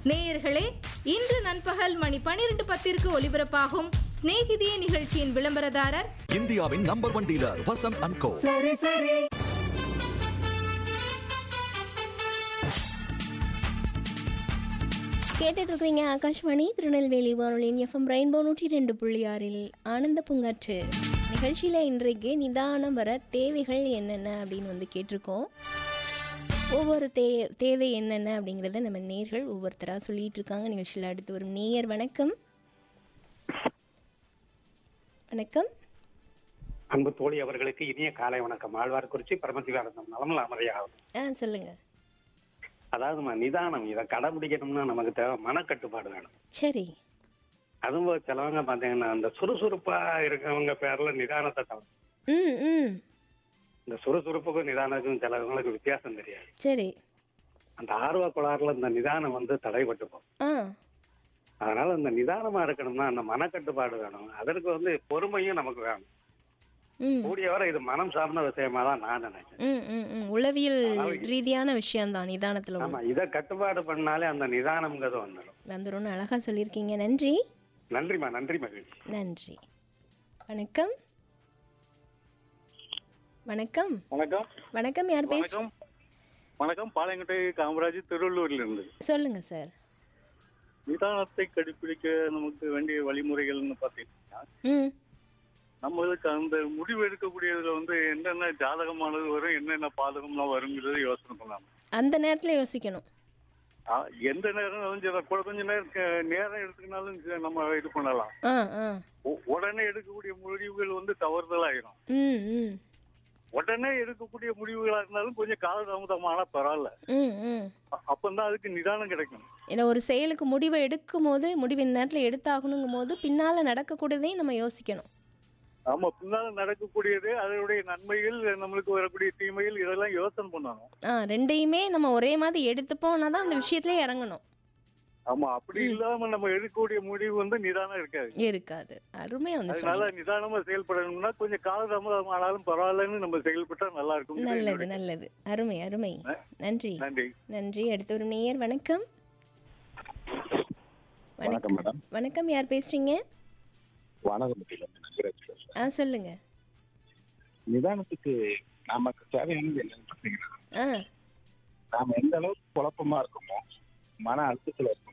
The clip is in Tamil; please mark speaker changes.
Speaker 1: நேயர்களே இன்று நண்பகல் மணி பனிரெண்டு பத்திற்கு ஒலிபரப்பாகும் சிநேகிதியே நிகழ்ச்சியின் விளம்பரதாரர்
Speaker 2: இந்தியாவின் number one dealer Vasanth and co
Speaker 3: கேட்டுட்டு இருக்கிறீங்க ஆகாஷ்வாணி திருநெல்வேலி வானொலியின் எஃப்எம் ரெயின்போ நூற்றி ரெண்டு புள்ளி ஆறில் ஆனந்த பூங்காற்று நிகழ்ச்சியில் இன்றைக்கு நிதானம் வர தேவைகள் என்னென்ன அப்படின்னு வந்து கேட்டிருக்கோம் ஒவ்வொரு தே தேவை என்னென்ன அப்படிங்கிறத நம்ம நேர்கள் ஒவ்வொருத்தராக சொல்லிட்டு இருக்காங்க நிகழ்ச்சியில் அடுத்து வரும் நேயர் வணக்கம் வணக்கம்
Speaker 4: அன்பு தோழி அவர்களுக்கு இனிய காலை வணக்கம் ஆழ்வார்குறிச்சி பரமசிவானந்தம் நலமல் அமரையாகும்
Speaker 3: ஆ சொல்லுங்கள்
Speaker 4: அதாவதுமா நிதானம் இதை கடைபிடிக்கணும்னா நமக்கு தேவை மனக்கட்டுப்பாடு வேணும்
Speaker 3: சரி
Speaker 4: அதுவும் சிலவங்க பாத்தீங்கன்னா அந்த சுறுசுறுப்பா இருக்கவங்க பேர்ல நிதானத்தை தவிர
Speaker 3: ம் ம்
Speaker 4: இந்த சுறுசுறுப்புக்கும் நிதானத்துக்கும் சிலவங்களுக்கு வித்தியாசம் தெரியாது
Speaker 3: சரி
Speaker 4: அந்த ஆர்வ கோளாறுல இந்த நிதானம் வந்து தடைபட்டு போகும்
Speaker 3: ஆ
Speaker 4: அதனால இந்த நிதானமா இருக்கணும்னா அந்த மனக்கட்டுப்பாடு வேணும் அதற்கு வந்து பொறுமையும் நமக்கு வேணும்
Speaker 3: ம்
Speaker 4: கூடியவரை இது மனம் சார்ந்த விஷயமா தான் நான் நினைச்சேன்
Speaker 3: ம் ம் ம் உளவியல் ரீதியான விஷயம்தான் நிதானத்தில்
Speaker 4: ஆமா இதை கட்டுப்பாடு பண்ணாலே அந்த நிதானம்ங்கிறது வந்துடும்
Speaker 3: வந்துரும்னு அழகாக சொல்லியிருக்கீங்க நன்றி
Speaker 4: நன்றிம்மா நன்றி மகிழ்ச்சி
Speaker 3: நன்றி வணக்கம் வணக்கம்
Speaker 5: வணக்கம்
Speaker 3: வணக்கம் யார் பேச
Speaker 5: வணக்கம் வணக்கம் பாளையங்கோட்டை காமராஜ் திருவள்ளூர்ல இருந்து
Speaker 3: சொல்லுங்க சார்
Speaker 5: நிதானத்தை கடைபிடிக்க நமக்கு வேண்டிய வழிமுறைகள்னு பார்த்தீங்கன்னா
Speaker 3: ம்
Speaker 5: நம்மளுக்கு அந்த முடிவு எடுக்கக்கூடியதுல வந்து என்னென்ன ஜாதகமானது வரும் என்னென்ன பாதகம்லாம் வருங்கிறத யோசனை பண்ணலாம்
Speaker 3: அந்த நேரத்தில் யோசிக்கணும்
Speaker 5: ஆ, எந்த நேரம் வந்து கூட கொஞ்ச நேரம் க- நேரம் எடுத்துக்கினாலும் சரி, நம்ம இது பண்ணலாம்
Speaker 3: ஆ ஆ
Speaker 5: உ- உடனே எடுக்கக்கூடிய முடிவுகள் வந்து தவறுதலாயிரும்
Speaker 3: ம் ம்
Speaker 5: உடனே எடுக்கக்கூடிய முடிவுகளா இருந்தாலும் கொஞ்சம் காலதாமதமான பரவாயில்ல
Speaker 3: ம் ம்
Speaker 5: அ- அப்பந்தான் அதுக்கு நிதானம் கிடைக்கும்
Speaker 3: ஏன்னா ஒரு செயலுக்கு முடிவை எடுக்கும் போது முடிவு இந்த நேரத்தில் எடுத்தாகணுங்கும் போது பின்னால் நடக்கக்கூடியதையும் நம்ம யோசிக்கணும்
Speaker 5: ஆமா பின்னால நடக்கக்கூடியது அதனுடைய நன்மைகள் நம்மளுக்கு வரக்கூடிய தீமைகள் இதெல்லாம் யோசனை பண்ணணும்
Speaker 3: ஆ ரெண்டையுமே நம்ம ஒரே மாதிரி எடுத்துப்போம்னா தான் அந்த விஷயத்துலேயே இறங்கணும்
Speaker 5: ஆமா அப்படி இல்லாம நம்ம எடுக்கக்கூடிய முடிவு வந்து நிதானம் இருக்காது
Speaker 3: இருக்காது அருமையாக வந்து
Speaker 5: அதனால
Speaker 3: சொன்னீங்க
Speaker 5: நிதானமா செயல்படணும்னா கொஞ்சம் காலதாமதம் ஆனாலும் பரவாயில்லன்னு நம்ம செயல்பட்டா நல்லா இருக்கும்
Speaker 3: நல்லது நல்லது அருமை அருமை நன்றி
Speaker 5: நன்றி
Speaker 3: நன்றி அடுத்து ஒரு நேயர் வணக்கம் வணக்கம்
Speaker 6: மேடம்
Speaker 3: வணக்கம் யார் பேசுறீங்க
Speaker 6: வானகமட்டில இருந்து நகராட்சி பேசுறேன்.
Speaker 3: ஆ சொல்லுங்க
Speaker 6: நிதானத்துக்கு நமக்கு தேவையானது என்னன்னு பார்த்தீங்கன்னா
Speaker 3: ஆ
Speaker 6: நாம எந்த அளவுக்கு குழப்பமா இருக்கோமோ மன அழுத்தத்துல இருக்கோம்